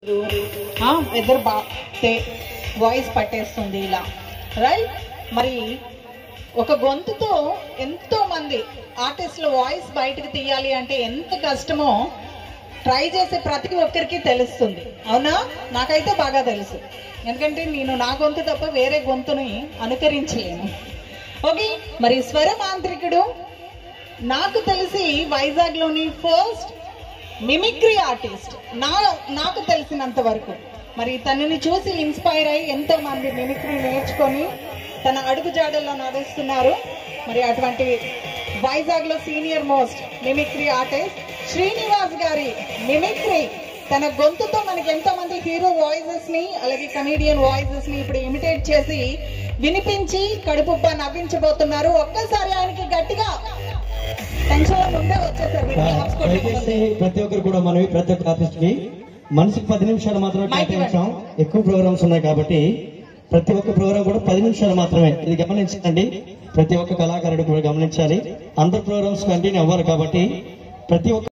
ఆ, ఇద్దరు బా వాయిస్ పట్టేస్తుంది ఇలా రైట్ మరి ఒక గొంతుతో ఎంతో మంది ఆర్టిస్టుల వాయిస్ బయటకు తీయాలి అంటే ఎంత కష్టమో ట్రై చేసే ప్రతి ఒక్కరికి తెలుస్తుంది అవునా నాకైతే బాగా తెలుసు ఎందుకంటే నేను నా గొంతు తప్ప వేరే గొంతుని అనుకరించలేను ఓకే మరి స్వర మాంత్రికుడు నాకు తెలిసి వైజాగ్ లోని ఫస్ట్ మిమిక్రీ ఆర్టిస్ట్ నా నాకు తెలిసినంత వరకు మరి తనని చూసి ఇన్స్పైర్ అయ్యి ఎంతో మంది మిమిక్రీ నేర్చుకొని తన అడుగు జాడల్లో నడుస్తున్నారు మరి అటువంటి వైజాగ్ లో senior most mimicry artist Srinivas గారి మిమిక్రీ తన గొంతుతో మనకి ఎంతో మంది హీరో వాయిసెస్ ని అలాగే కమీడియన్ వాయిసెస్ ని ఇప్పుడు ఇమిటేట్ చేసి వినిపించి కడుపుబ్బ నవ్వించబోతున్నారు ఒక్కసారి ఆయనకి గట్టిగా టెన్షన్ లో ముందే వచ్చేసారు వీళ్ళు claps దయచేసి కొట్టకపోతే. ప్రతి ఒక్కరు కూడా మనవి ప్రతి ఒక్క ఆర్టిస్ట్ కి మనిషికి పది నిమిషాలు మాత్రమే మైక్ కేటాయించాం ఎక్కువ ప్రోగ్రామ్స్ ఉన్నాయి కాబట్టి ప్రతి ఒక్క ప్రోగ్రామ్ కూడా పది నిమిషాలు మాత్రమే ఇది గమనించండి ప్రతి ఒక్క కళాకారుడు కూడా గమనించాలి అందరు ప్రోగ్రామ్స్ కంటిన్యూ అవ్వాలి కాబట్టి ప్రతి ఒక్క